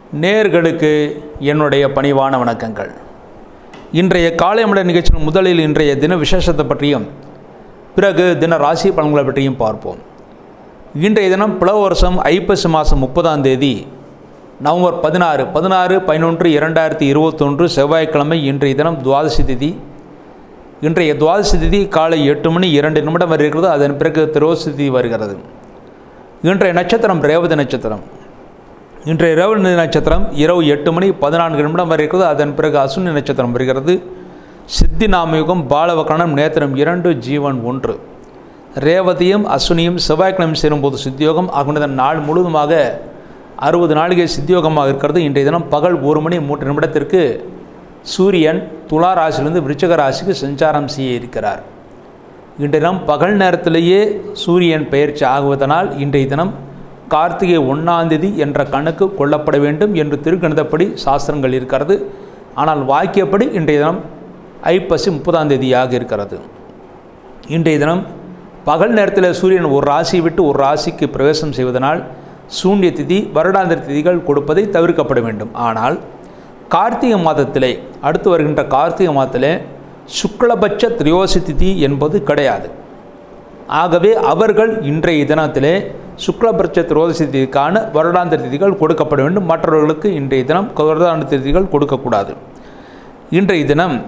நேர்களுக்கு என்னுடைய பணிவான வணக்கங்கள் இன்றைய காலை மலர் நிகழ்ச்சியின் முதலில் இன்றைய தின விசேஷத்தை பற்றியும் பிறகு தின ராசி பலன்களை பற்றியும் பார்ப்போம் இன்றைய தினம் பிளவ வருஷம் ஐப்பசி மாதம் முப்பதாம் தேதி நவம்பர் பதினாறு பதினாறு பதினொன்று இரண்டாயிரத்தி இருபத்தொன்று செவ்வாய்க்கிழமை இன்றைய தினம் துவாதசி திதி இன்றைய துவாதசி திதி காலை எட்டு மணி இரண்டு நிமிடம் வரை இருக்கிறது அதன் பிறகு திரோசி திதி வருகிறது இன்றைய நட்சத்திரம் ரேவதி நட்சத்திரம் இன்றைய ரேவதி நட்சத்திரம் இரவு எட்டு மணி பதினான்கு நிமிடம் வரை இருக்கிறது அதன் பிறகு அசுனி நட்சத்திரம் வருகிறது சித்தி நாமயுகம் பாலவக்கணம் நேத்திரம் இரண்டு ஜீவன் ஒன்று ரேவதியும் அஸ்வினியும் செவ்வாய்க்கிழமை சேரும்போது சித்தியோகம் ஆகின்ற நாள் முழுவதுமாக அறுபது நாளிகை சித்தியோகமாக இருக்கிறது இன்றைய தினம் பகல் ஒரு மணி மூன்று நிமிடத்திற்கு சூரியன் துலா ராசியிலிருந்து விருச்சக ராசிக்கு சஞ்சாரம் செய்ய இருக்கிறார் இன்றைய தினம் பகல் நேரத்திலேயே சூரியன் பயிற்சி ஆகுவதனால் இன்றைய தினம் கார்த்திகை ஒன்றாம் தேதி என்ற கணக்கு கொள்ளப்பட வேண்டும் என்று திருக்கணிதப்படி சாஸ்திரங்கள் இருக்கிறது ஆனால் வாக்கியப்படி இன்றைய தினம் ஐப்பசி முப்பதாம் தேதியாக இருக்கிறது இன்றைய தினம் பகல் நேரத்தில் சூரியன் ஒரு ராசியை விட்டு ஒரு ராசிக்கு பிரவேசம் செய்வதனால் சூன்ய திதி வருடாந்திர திதிகள் கொடுப்பதை தவிர்க்கப்பட வேண்டும் ஆனால் கார்த்திகை மாதத்திலே அடுத்து வருகின்ற கார்த்திகை மாதத்திலே சுக்லபட்ச திரியோசி திதி என்பது கிடையாது ஆகவே அவர்கள் இன்றைய தினத்திலே சுக்லபட்ச திரோதசி திதிக்கான வருடாந்திர திதிகள் கொடுக்கப்பட வேண்டும் மற்றவர்களுக்கு இன்றைய தினம் வருடாந்திர திதிகள் கொடுக்கக்கூடாது இன்றைய தினம்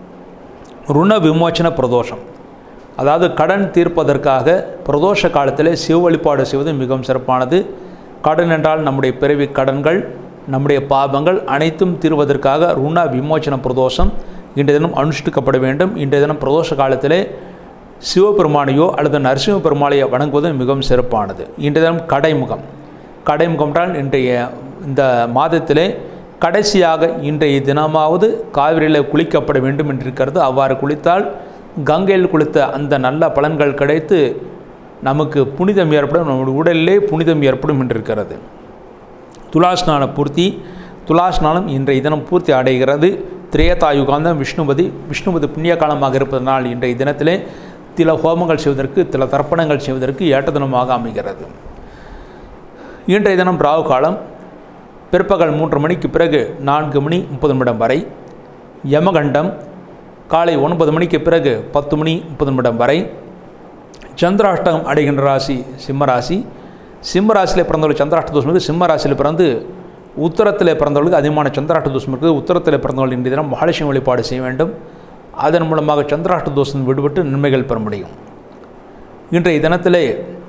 ருண விமோச்சன பிரதோஷம் அதாவது கடன் தீர்ப்பதற்காக பிரதோஷ காலத்தில் சிவ வழிபாடு செய்வது மிகவும் சிறப்பானது கடன் என்றால் நம்முடைய பிறவி கடன்கள் நம்முடைய பாவங்கள் அனைத்தும் தீர்வதற்காக ருண விமோச்சன பிரதோஷம் இன்றைய தினம் அனுஷ்டிக்கப்பட வேண்டும் இன்றைய தினம் பிரதோஷ காலத்திலே சிவபெருமானையோ அல்லது நரசிம்ம பெருமாளையோ வணங்குவது மிகவும் சிறப்பானது இன்றைய தினம் கடைமுகம் கடைமுகம் என்றால் இன்றைய இந்த மாதத்திலே கடைசியாக இன்றைய தினமாவது காவிரியில் குளிக்கப்பட வேண்டும் என்றிருக்கிறது அவ்வாறு குளித்தால் கங்கையில் குளித்த அந்த நல்ல பலன்கள் கிடைத்து நமக்கு புனிதம் ஏற்படும் நம்முடைய உடலிலே புனிதம் ஏற்படும் என்றிருக்கிறது துலாஸ்நான பூர்த்தி துலாஸ்நானம் இன்றைய தினம் பூர்த்தி அடைகிறது திரேதா யுகாந்தம் விஷ்ணுபதி விஷ்ணுபதி புண்ணிய காலமாக இருப்பதனால் இன்றைய தினத்திலே சில ஹோமங்கள் செய்வதற்கு சில தர்ப்பணங்கள் செய்வதற்கு ஏற்ற தினமாக அமைகிறது இன்றைய தினம் ராகு காலம் பிற்பகல் மூன்று மணிக்கு பிறகு நான்கு மணி முப்பது நிமிடம் வரை யமகண்டம் காலை ஒன்பது மணிக்கு பிறகு பத்து மணி முப்பது நிமிடம் வரை சந்திராஷ்டகம் அடைகின்ற ராசி சிம்மராசி சிம்ம ராசியில் பிறந்தவர்கள் சந்திராஷ்ட தோஷம் இருக்குது சிம்ம ராசியில் பிறந்து உத்தரத்தில் பிறந்தவர்களுக்கு அதிகமான சந்திராஷ்ட தோஷம் இருக்குது உத்தரத்தில் பிறந்தவர்கள் இன்றைய தினம் மகாலட்சுமி வழிபாடு செய்ய வேண்டும் அதன் மூலமாக சந்திராஷ்ட தோஷம் விடுபட்டு நன்மைகள் பெற முடியும் இன்றைய தினத்திலே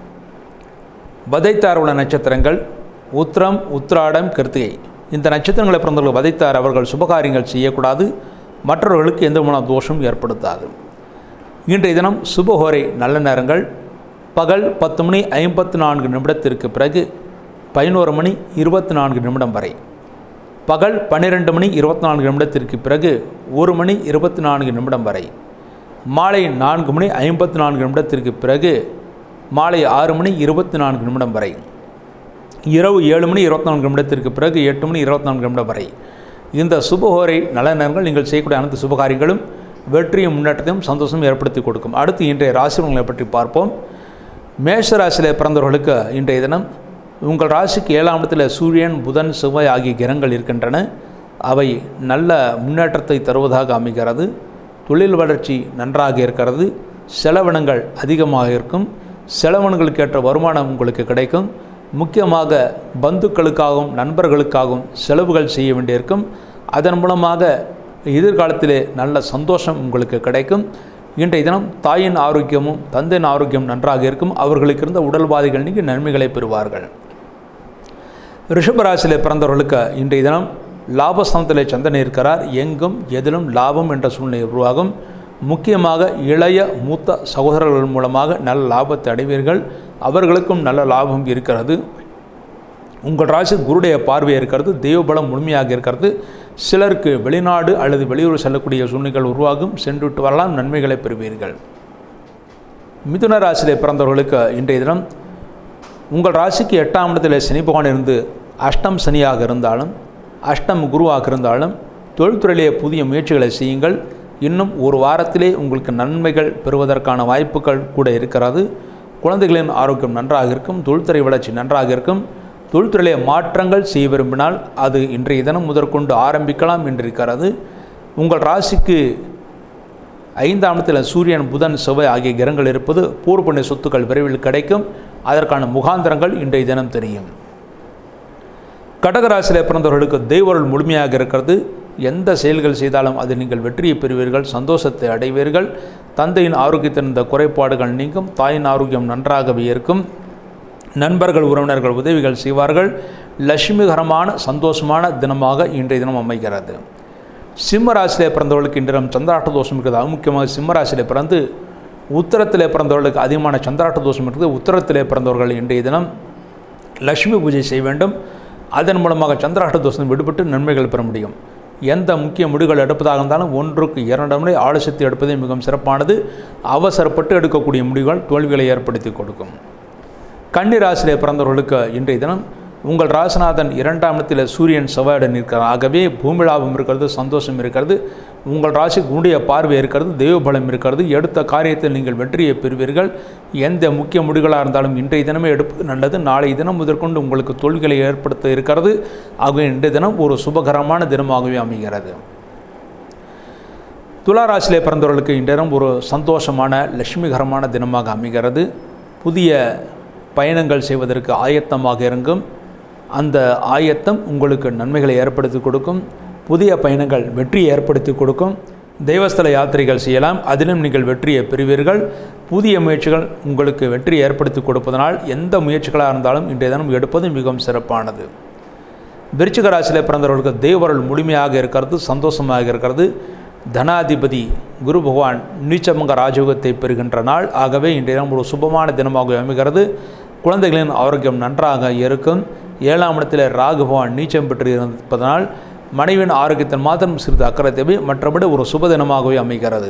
வதைத்தார் உள்ள நட்சத்திரங்கள் உத்திரம் உத்திராடம் கிருத்திகை இந்த நட்சத்திரங்களை பிறந்தவர்கள் வதைத்தார் அவர்கள் சுபகாரியங்கள் செய்யக்கூடாது மற்றவர்களுக்கு எந்த விதமான தோஷம் ஏற்படுத்தாது இன்றைய தினம் சுபஹோரை நல்ல நேரங்கள் பகல் பத்து மணி ஐம்பத்து நான்கு நிமிடத்திற்கு பிறகு பதினோரு மணி இருபத்தி நான்கு நிமிடம் வரை பகல் பன்னிரெண்டு மணி இருபத்தி நான்கு நிமிடத்திற்கு பிறகு ஒரு மணி இருபத்தி நான்கு நிமிடம் வரை மாலை நான்கு மணி ஐம்பத்தி நான்கு நிமிடத்திற்கு பிறகு மாலை ஆறு மணி இருபத்தி நான்கு நிமிடம் வரை இரவு ஏழு மணி இருபத்தி நான்கு நிமிடத்திற்கு பிறகு எட்டு மணி இருபத்தி நான்கு நிமிடம் வரை இந்த சுபஹோரை நல்ல நேரங்கள் நீங்கள் செய்யக்கூடிய அனைத்து சுபகாரியங்களும் வெற்றியும் முன்னேற்றத்தையும் சந்தோஷம் ஏற்படுத்தி கொடுக்கும் அடுத்து இன்றைய ராசிகளை பற்றி பார்ப்போம் மேஷ ராசியில் பிறந்தவர்களுக்கு இன்றைய தினம் உங்கள் ராசிக்கு ஏழாம் இடத்தில் சூரியன் புதன் செவ்வாய் ஆகிய கிரகங்கள் இருக்கின்றன அவை நல்ல முன்னேற்றத்தை தருவதாக அமைகிறது தொழில் வளர்ச்சி நன்றாக இருக்கிறது செலவினங்கள் அதிகமாக இருக்கும் செலவினங்களுக்கு ஏற்ற வருமானம் உங்களுக்கு கிடைக்கும் முக்கியமாக பந்துக்களுக்காகவும் நண்பர்களுக்காகவும் செலவுகள் செய்ய வேண்டியிருக்கும் அதன் மூலமாக எதிர்காலத்திலே நல்ல சந்தோஷம் உங்களுக்கு கிடைக்கும் இன்றைய தினம் தாயின் ஆரோக்கியமும் தந்தையின் ஆரோக்கியம் நன்றாக இருக்கும் அவர்களுக்கு இருந்த உடல்வாதிகள் நீங்கி நன்மைகளை பெறுவார்கள் ரிஷபராசியில் பிறந்தவர்களுக்கு இன்றைய தினம் லாபஸ்தானத்தில் சந்தனை இருக்கிறார் எங்கும் எதிலும் லாபம் என்ற சூழ்நிலை உருவாகும் முக்கியமாக இளைய மூத்த சகோதரர்கள் மூலமாக நல்ல லாபத்தை அடைவீர்கள் அவர்களுக்கும் நல்ல லாபம் இருக்கிறது உங்கள் ராசி குருடைய பார்வை இருக்கிறது தெய்வபலம் முழுமையாக இருக்கிறது சிலருக்கு வெளிநாடு அல்லது வெளியூர் செல்லக்கூடிய சூழ்நிலைகள் உருவாகும் சென்றுவிட்டு வரலாம் நன்மைகளை பெறுவீர்கள் மிதுன ராசியிலே பிறந்தவர்களுக்கு இன்றைய தினம் உங்கள் ராசிக்கு எட்டாம் இடத்தில் சனி பகவான் இருந்து அஷ்டம் சனியாக இருந்தாலும் அஷ்டம் குருவாக இருந்தாலும் தொழில்துறையிலே புதிய முயற்சிகளை செய்யுங்கள் இன்னும் ஒரு வாரத்திலே உங்களுக்கு நன்மைகள் பெறுவதற்கான வாய்ப்புகள் கூட இருக்கிறது குழந்தைகளின் ஆரோக்கியம் நன்றாக இருக்கும் தொழில்துறை வளர்ச்சி நன்றாக இருக்கும் தொழில்துறையிலே மாற்றங்கள் செய்ய விரும்பினால் அது இன்றைய தினம் முதற்கொண்டு ஆரம்பிக்கலாம் என்றிருக்கிறது உங்கள் ராசிக்கு ஐந்தாம் இடத்தில் சூரியன் புதன் செவ்வாய் ஆகிய கிரகங்கள் இருப்பது பூர்வ புண்ணிய சொத்துக்கள் விரைவில் கிடைக்கும் அதற்கான முகாந்திரங்கள் இன்றைய தினம் தெரியும் கடகராசியில் பிறந்தவர்களுக்கு தெய்வருள் முழுமையாக இருக்கிறது எந்த செயல்கள் செய்தாலும் அதில் நீங்கள் வெற்றியை பெறுவீர்கள் சந்தோஷத்தை அடைவீர்கள் தந்தையின் ஆரோக்கியத்தின் இந்த குறைபாடுகள் நீங்கும் தாயின் ஆரோக்கியம் நன்றாகவே இருக்கும் நண்பர்கள் உறவினர்கள் உதவிகள் செய்வார்கள் லட்சுமிகரமான சந்தோஷமான தினமாக இன்றைய தினம் அமைகிறது சிம்ம ராசியிலே பிறந்தவர்களுக்கு இன்று தினம் சந்திராட்ட தோஷம் இருக்கிறது அது முக்கியமாக சிம்ம ராசியிலே பிறந்து உத்தரத்திலே பிறந்தவர்களுக்கு அதிகமான சந்திராட்ட தோஷம் இருக்குது உத்தரத்திலே பிறந்தவர்கள் இன்றைய தினம் லட்சுமி பூஜை செய்ய வேண்டும் அதன் மூலமாக சந்திராஷ்ட தோஷம் விடுபட்டு நன்மைகள் பெற முடியும் எந்த முக்கிய முடிவுகள் எடுப்பதாக இருந்தாலும் ஒன்றுக்கு இரண்டு முறை ஆலோசித்து எடுப்பதே மிகவும் சிறப்பானது அவசரப்பட்டு எடுக்கக்கூடிய முடிவுகள் தோல்விகளை ஏற்படுத்தி கொடுக்கும் கன்னி ராசியிலே பிறந்தவர்களுக்கு இன்றைய தினம் உங்கள் ராசிநாதன் இரண்டாம் இடத்தில் சூரியன் செவ்வாயுடன் இருக்கிறார் ஆகவே பூமி லாபம் இருக்கிறது சந்தோஷம் இருக்கிறது உங்கள் ராசிக்கு உடைய பார்வை இருக்கிறது தெய்வ பலம் இருக்கிறது எடுத்த காரியத்தில் நீங்கள் வெற்றியை பெறுவீர்கள் எந்த முக்கிய முடிவுகளாக இருந்தாலும் இன்றைய தினமே எடுப்பது நல்லது நாளை தினம் முதற்கொண்டு உங்களுக்கு தோல்விகளை ஏற்படுத்த இருக்கிறது ஆகவே இன்றைய தினம் ஒரு சுபகரமான தினமாகவே அமைகிறது துலா ராசியிலே பிறந்தவர்களுக்கு இன்றைய தினம் ஒரு சந்தோஷமான லட்சுமிகரமான தினமாக அமைகிறது புதிய பயணங்கள் செய்வதற்கு ஆயத்தமாக இருங்கும் அந்த ஆயத்தம் உங்களுக்கு நன்மைகளை ஏற்படுத்தி கொடுக்கும் புதிய பயணங்கள் வெற்றியை ஏற்படுத்தி கொடுக்கும் தெய்வஸ்தல யாத்திரைகள் செய்யலாம் அதிலும் நீங்கள் வெற்றியை பெறுவீர்கள் புதிய முயற்சிகள் உங்களுக்கு வெற்றியை ஏற்படுத்தி கொடுப்பதனால் எந்த முயற்சிகளாக இருந்தாலும் இன்றைய தினம் எடுப்பது மிகவும் சிறப்பானது விருச்சிக ராசியில் பிறந்தவர்களுக்கு தெய்வரல் முழுமையாக இருக்கிறது சந்தோஷமாக இருக்கிறது தனாதிபதி குரு பகவான் நீச்சமங்க ராஜயோகத்தை பெறுகின்ற நாள் ஆகவே இன்றைய தினம் ஒரு சுபமான தினமாக அமைகிறது குழந்தைகளின் ஆரோக்கியம் நன்றாக இருக்கும் ஏழாம் இடத்தில் ராகு பகவான் நீச்சம் பெற்று இருப்பதனால் மனைவியின் ஆரோக்கியத்தில் மாத்திரம் சிறிது அக்கறை தேவை மற்றபடி ஒரு சுப தினமாகவே அமைகிறது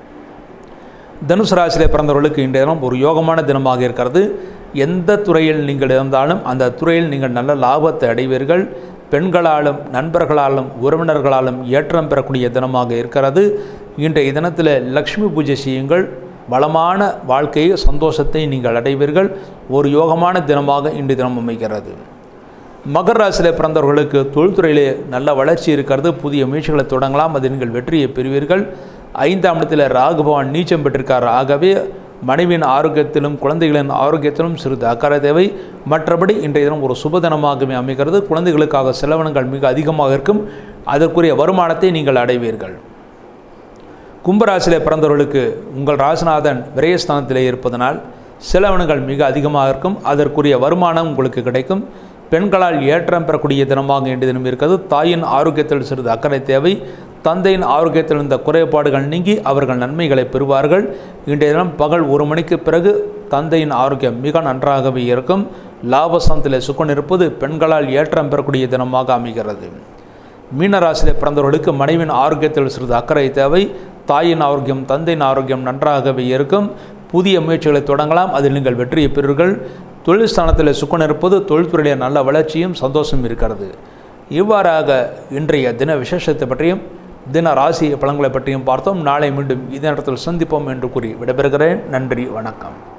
தனுசு ராசியிலே பிறந்தவர்களுக்கு இன்றைய தினம் ஒரு யோகமான தினமாக இருக்கிறது எந்த துறையில் நீங்கள் இருந்தாலும் அந்த துறையில் நீங்கள் நல்ல லாபத்தை அடைவீர்கள் பெண்களாலும் நண்பர்களாலும் உறவினர்களாலும் ஏற்றம் பெறக்கூடிய தினமாக இருக்கிறது இன்றைய தினத்தில் லக்ஷ்மி பூஜை செய்யுங்கள் வளமான வாழ்க்கையை சந்தோஷத்தை நீங்கள் அடைவீர்கள் ஒரு யோகமான தினமாக இன்றைய தினம் அமைகிறது மகர ராசியில் பிறந்தவர்களுக்கு தொழில்துறையிலே நல்ல வளர்ச்சி இருக்கிறது புதிய முயற்சிகளை தொடங்கலாம் அது நீங்கள் வெற்றியை பெறுவீர்கள் ஐந்தாம் இடத்தில் ராகு பகவான் நீச்சம் பெற்றிருக்கார் ஆகவே மனைவியின் ஆரோக்கியத்திலும் குழந்தைகளின் ஆரோக்கியத்திலும் சிறிது அக்கறை தேவை மற்றபடி இன்றைய தினம் ஒரு சுபதினமாகவே அமைகிறது குழந்தைகளுக்காக செலவினங்கள் மிக அதிகமாக இருக்கும் அதற்குரிய வருமானத்தை நீங்கள் அடைவீர்கள் கும்பராசியில் பிறந்தவர்களுக்கு உங்கள் ராசிநாதன் விரயஸ்தானத்திலே இருப்பதனால் செலவினங்கள் மிக அதிகமாக இருக்கும் அதற்குரிய வருமானம் உங்களுக்கு கிடைக்கும் பெண்களால் ஏற்றம் பெறக்கூடிய தினமாக இன்றைய தினம் இருக்கிறது தாயின் ஆரோக்கியத்தில் சிறிது அக்கறை தேவை தந்தையின் ஆரோக்கியத்தில் இருந்த குறைபாடுகள் நீங்கி அவர்கள் நன்மைகளை பெறுவார்கள் இன்றைய தினம் பகல் ஒரு மணிக்கு பிறகு தந்தையின் ஆரோக்கியம் மிக நன்றாகவே இருக்கும் லாபசந்தில் சுக்கன் இருப்பது பெண்களால் ஏற்றம் பெறக்கூடிய தினமாக அமைகிறது மீனராசியிலே பிறந்தவர்களுக்கு மனைவியின் ஆரோக்கியத்தில் சிறிது அக்கறை தேவை தாயின் ஆரோக்கியம் தந்தையின் ஆரோக்கியம் நன்றாகவே இருக்கும் புதிய முயற்சிகளை தொடங்கலாம் அதில் நீங்கள் வெற்றியை பெறுவீர்கள் தொழில் ஸ்தானத்தில் சுக்கன் இருப்பது தொழில்துறையிலே நல்ல வளர்ச்சியும் சந்தோஷம் இருக்கிறது இவ்வாறாக இன்றைய தின விசேஷத்தை பற்றியும் தின ராசி பலன்களை பற்றியும் பார்த்தோம் நாளை மீண்டும் இதே நேரத்தில் சந்திப்போம் என்று கூறி விடைபெறுகிறேன் நன்றி வணக்கம்